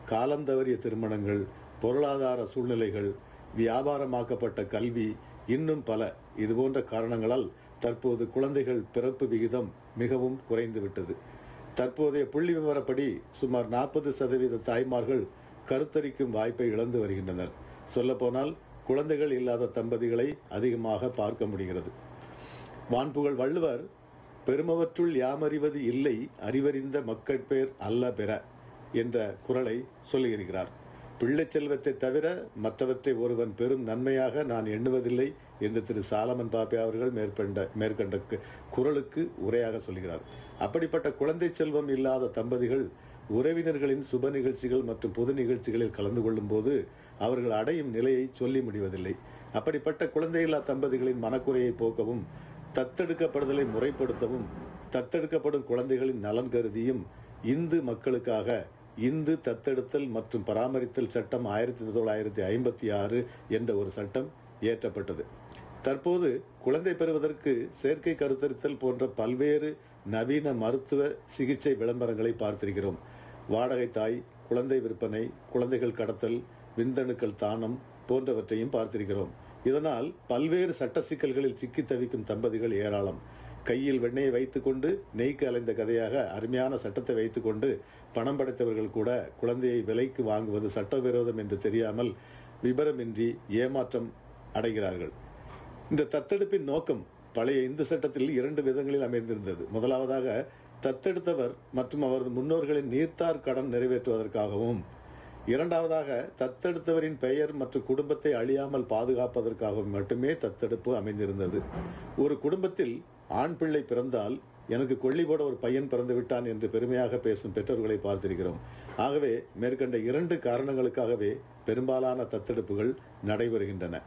காலம் தவறிய திருமணங்கள் பொருளாதார சூழ்நிலைகள் வியாபாரமாக்கப்பட்ட கல்வி இன்னும் பல இதுபோன்ற காரணங்களால் தற்போது குழந்தைகள் பிறப்பு விகிதம் மிகவும் குறைந்துவிட்டது தற்போதைய புள்ளி விவரப்படி சுமார் நாற்பது சதவீத தாய்மார்கள் கருத்தரிக்கும் வாய்ப்பை இழந்து வருகின்றனர் சொல்லப்போனால் குழந்தைகள் இல்லாத தம்பதிகளை அதிகமாக பார்க்க முடிகிறது வான்புகழ் வள்ளுவர் பெருமவற்றுள் யாமறிவது இல்லை அறிவறிந்த மக்கட்பேர் அல்ல பெற என்ற குரலை சொல்லியிருக்கிறார் பிள்ளைச் செல்வத்தை தவிர மற்றவற்றை ஒருவன் பெரும் நன்மையாக நான் எண்ணுவதில்லை என்று திரு சாலமன் பாப்பே அவர்கள் மேற்கண்ட மேற்கண்ட கு- குரலுக்கு உரையாக சொல்கிறார் அப்படிப்பட்ட குழந்தை செல்வம் இல்லாத தம்பதிகள் உறவினர்களின் சுப நிகழ்ச்சிகள் மற்றும் பொது நிகழ்ச்சிகளில் கலந்து கொள்ளும் போது அவர்கள் அடையும் நிலையை சொல்லி முடிவதில்லை அப்படிப்பட்ட குழந்தையில்லா தம்பதிகளின் மனக்குறையை போக்கவும் தத்தெடுக்கப்படுதலை முறைப்படுத்தவும் தத்தெடுக்கப்படும் குழந்தைகளின் நலன் கருதியும் இந்து மக்களுக்காக இந்து தத்தெடுத்தல் மற்றும் பராமரித்தல் சட்டம் ஆயிரத்தி தொள்ளாயிரத்தி ஐம்பத்தி ஆறு என்ற ஒரு சட்டம் இயற்றப்பட்டது தற்போது குழந்தை பெறுவதற்கு செயற்கை கருத்தரித்தல் போன்ற பல்வேறு நவீன மருத்துவ சிகிச்சை விளம்பரங்களை பார்த்திருக்கிறோம் வாடகை தாய் குழந்தை விற்பனை குழந்தைகள் கடத்தல் விந்தணுக்கள் தானம் போன்றவற்றையும் பார்த்திருக்கிறோம் இதனால் பல்வேறு சட்ட சிக்கல்களில் சிக்கி தவிக்கும் தம்பதிகள் ஏராளம் கையில் வெண்ணெயை வைத்துக்கொண்டு நெய்க்கு அலைந்த கதையாக அருமையான சட்டத்தை வைத்துக்கொண்டு பணம் படைத்தவர்கள் கூட குழந்தையை விலைக்கு வாங்குவது சட்டவிரோதம் என்று தெரியாமல் விபரமின்றி ஏமாற்றம் அடைகிறார்கள் இந்த தத்தெடுப்பின் நோக்கம் பழைய இந்து சட்டத்தில் இரண்டு விதங்களில் அமைந்திருந்தது முதலாவதாக தத்தெடுத்தவர் மற்றும் அவரது முன்னோர்களின் நீர்த்தார் கடன் நிறைவேற்றுவதற்காகவும் இரண்டாவதாக தத்தெடுத்தவரின் பெயர் மற்றும் குடும்பத்தை அழியாமல் பாதுகாப்பதற்காகவும் மட்டுமே தத்தெடுப்பு அமைந்திருந்தது ஒரு குடும்பத்தில் ஆண் பிள்ளை பிறந்தால் எனக்கு கொள்ளி போட ஒரு பையன் பிறந்து விட்டான் என்று பெருமையாக பேசும் பெற்றோர்களை பார்த்திருக்கிறோம் ஆகவே மேற்கண்ட இரண்டு காரணங்களுக்காகவே பெரும்பாலான தத்தெடுப்புகள் நடைபெறுகின்றன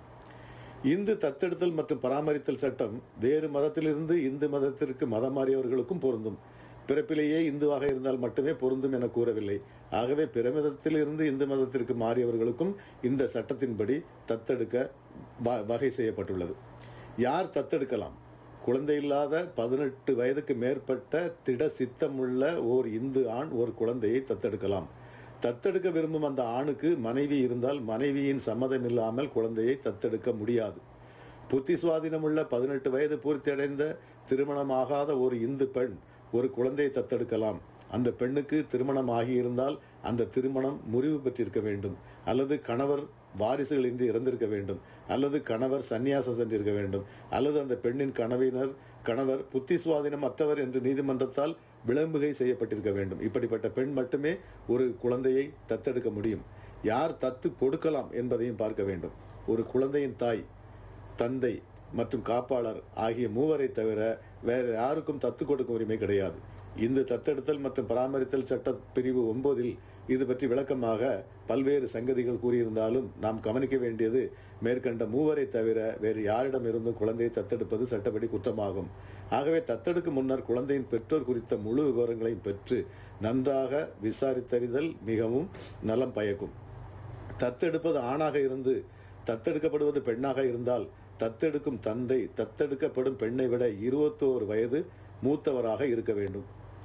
இந்து தத்தெடுத்தல் மற்றும் பராமரித்தல் சட்டம் வேறு மதத்திலிருந்து இந்து மதத்திற்கு மதம் மாறியவர்களுக்கும் பொருந்தும் பிறப்பிலேயே இந்துவாக இருந்தால் மட்டுமே பொருந்தும் என கூறவில்லை ஆகவே பிற மதத்திலிருந்து இந்து மதத்திற்கு மாறியவர்களுக்கும் இந்த சட்டத்தின்படி தத்தெடுக்க வ- வகை செய்யப்பட்டுள்ளது யார் தத்தெடுக்கலாம் குழந்தை இல்லாத பதினெட்டு வயதுக்கு மேற்பட்ட திட சித்தமுள்ள ஓர் இந்து ஆண் ஒரு குழந்தையை தத்தெடுக்கலாம் தத்தெடுக்க விரும்பும் அந்த ஆணுக்கு மனைவி இருந்தால் மனைவியின் சம்மதம் இல்லாமல் குழந்தையை தத்தெடுக்க முடியாது புத்தி சுவாதீனமுள்ள பதினெட்டு வயது பூர்த்தியடைந்த திருமணமாகாத ஒரு இந்து பெண் ஒரு குழந்தையை தத்தெடுக்கலாம் அந்த பெண்ணுக்கு திருமணம் ஆகியிருந்தால் அந்த திருமணம் முறிவு பெற்றிருக்க வேண்டும் அல்லது கணவர் வாரிசுகள் இன்றி இறந்திருக்க வேண்டும் அல்லது கணவர் சந்நியாசம் சென்றிருக்க வேண்டும் அல்லது அந்த பெண்ணின் கணவினர் கணவர் புத்தி சுவாதீனம் அற்றவர் என்று நீதிமன்றத்தால் விளம்புகை செய்யப்பட்டிருக்க வேண்டும் இப்படிப்பட்ட பெண் மட்டுமே ஒரு குழந்தையை தத்தெடுக்க முடியும் யார் தத்து கொடுக்கலாம் என்பதையும் பார்க்க வேண்டும் ஒரு குழந்தையின் தாய் தந்தை மற்றும் காப்பாளர் ஆகிய மூவரை தவிர வேற யாருக்கும் தத்து கொடுக்கும் உரிமை கிடையாது இந்த தத்தெடுத்தல் மற்றும் பராமரித்தல் சட்ட பிரிவு ஒன்பதில் இது பற்றி விளக்கமாக பல்வேறு சங்கதிகள் கூறியிருந்தாலும் நாம் கவனிக்க வேண்டியது மேற்கண்ட மூவரை தவிர வேறு யாரிடம் இருந்தும் குழந்தையை தத்தெடுப்பது சட்டப்படி குற்றமாகும் ஆகவே தத்தெடுக்கும் முன்னர் குழந்தையின் பெற்றோர் குறித்த முழு விவரங்களையும் பெற்று நன்றாக விசாரித்தறிதல் மிகவும் நலம் பயக்கும் தத்தெடுப்பது ஆணாக இருந்து தத்தெடுக்கப்படுவது பெண்ணாக இருந்தால் தத்தெடுக்கும் தந்தை தத்தெடுக்கப்படும் பெண்ணை விட இருபத்தோரு வயது மூத்தவராக இருக்க வேண்டும்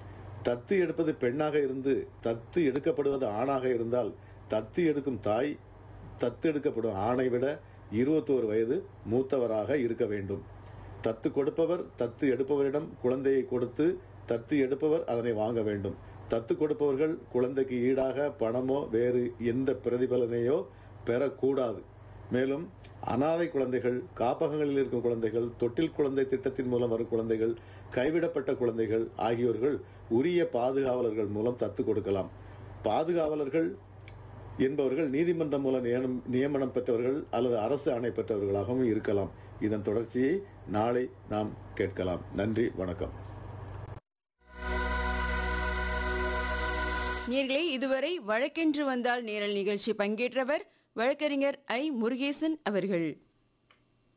தத்து எடுப்பது பெண்ணாக இருந்து தத்து எடுக்கப்படுவது ஆணாக இருந்தால் தத்து எடுக்கும் தாய் தத்து எடுக்கப்படும் ஆணை விட இருபத்தோரு வயது மூத்தவராக இருக்க வேண்டும் தத்து கொடுப்பவர் தத்து எடுப்பவரிடம் குழந்தையை கொடுத்து தத்து எடுப்பவர் அதனை வாங்க வேண்டும் தத்து கொடுப்பவர்கள் குழந்தைக்கு ஈடாக பணமோ வேறு எந்த பிரதிபலனையோ பெறக்கூடாது மேலும் அனாதை குழந்தைகள் காப்பகங்களில் இருக்கும் குழந்தைகள் தொட்டில் குழந்தை திட்டத்தின் மூலம் வரும் குழந்தைகள் கைவிடப்பட்ட குழந்தைகள் ஆகியோர்கள் உரிய பாதுகாவலர்கள் மூலம் தத்து கொடுக்கலாம் பாதுகாவலர்கள் என்பவர்கள் நீதிமன்றம் மூலம் நியமனம் நியமனம் பெற்றவர்கள் அல்லது அரசு ஆணை பெற்றவர்களாகவும் இருக்கலாம் இதன் தொடர்ச்சியை நாளை நாம் கேட்கலாம் நன்றி வணக்கம் நேர்களே இதுவரை வழக்கென்று வந்தால் நேரல் நிகழ்ச்சி பங்கேற்றவர் வழக்கறிஞர் ஐ முருகேசன் அவர்கள்